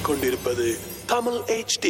கேட்டுக்கொண்டிருப்பது தமிழ் HD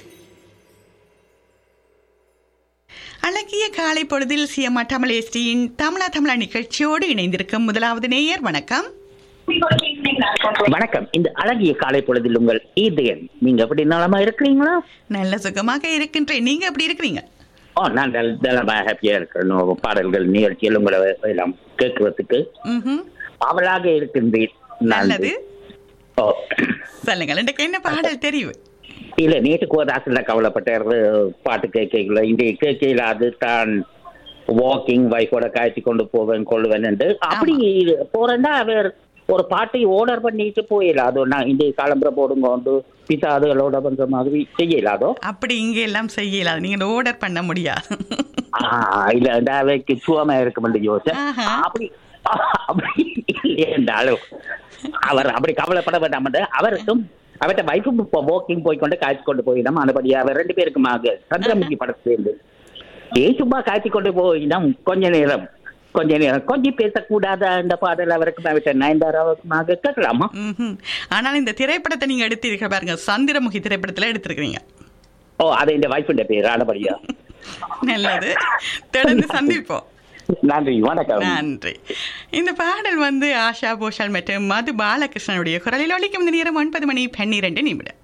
அழகிய காலை பொழுதில் சிஎம்ஆ தமிழ் எஸ்டியின் தமிழா தமிழா நிகழ்ச்சியோடு இணைந்திருக்கும் முதலாவது நேயர் வணக்கம் வணக்கம் இந்த அழகிய காலை பொழுதில் உங்கள் ஈதயன் நீங்க எப்படி நலமா இருக்கிறீங்களா நல்ல சுகமாக இருக்கின்றேன் நீங்க எப்படி இருக்கிறீங்க ஓ நான் நல்- நலமா ஹாப்பியா இருக்கிறேன் பாடல்கள் நிகழ்ச்சிகள் உங்களை எல்லாம் கேட்கறதுக்கு ம்ஹும். அவளாக இருக்கின்றேன் நான் நல்லது ஓ சொல்லுங்கள் இன்றைக்கு என்ன பாடல் தெரிவு இல்ல நேற்று கோதாசில கவலைப்பட்டார் பாட்டு கேட்கல இந்த கேட்கல அது தான் வாக்கிங் வைஃபோட காய்ச்சி கொண்டு போவேன் கொள்ளுவேன் என்று அப்படி போறேன்னா அவர் ஒரு பாட்டை ஆர்டர் பண்ணிட்டு போயிடலாம் அதோ நான் இந்த காலம்புற போடுங்க கொண்டு பிசாதுகளோட பண்ற மாதிரி செய்யலாதோ அப்படி இங்க எல்லாம் செய்யலாம் நீங்க ஆர்டர் பண்ண முடியாது ஆ, இல்ல இந்த அவைக்கு சுவமா இருக்கும் யோசனை ஆஹா. அப்படி அப்படி என்றாலும் அவர் அப்படி கவலைப்பட வேண்டாம் என்று அவருக்கும் அவர்கிட்ட வைஃபும் இப்போ வாக்கிங் போய் கொண்டு காய்ச்சி கொண்டு போயிடும் அதுபடி அவர் ரெண்டு பேருக்குமாக சந்திரமுகி படத்திலிருந்து ஏ சும்மா காய்ச்சி கொண்டு போயிடும் கொஞ்ச நேரம் கொஞ்ச நேரம் கொஞ்சம் பேசக்கூடாத இந்த பாடல் அவருக்கு அவர்கிட்ட நயன்தாராவுக்குமாக கேட்கலாமா ம்ஹும். ஆனால் இந்த திரைப்படத்தை நீங்க எடுத்திருக்க பாருங்க சந்திரமுகி திரைப்படத்துல எடுத்திருக்கிறீங்க ஓ அது இந்த வைஃபுடைய பேர் ஆனபடியா நல்லது தொடர்ந்து சந்திப்போம் நன்றி வணக்கம் நன்றி இந்த பாடல் வந்து ஆஷா போஷால் மற்றும் மது பாலகிருஷ்ணனுடைய குரலில் ஒலிக்கும் இந்த நேரம் ஒன்பது மணி பன்னிரண்டு நிமிடம்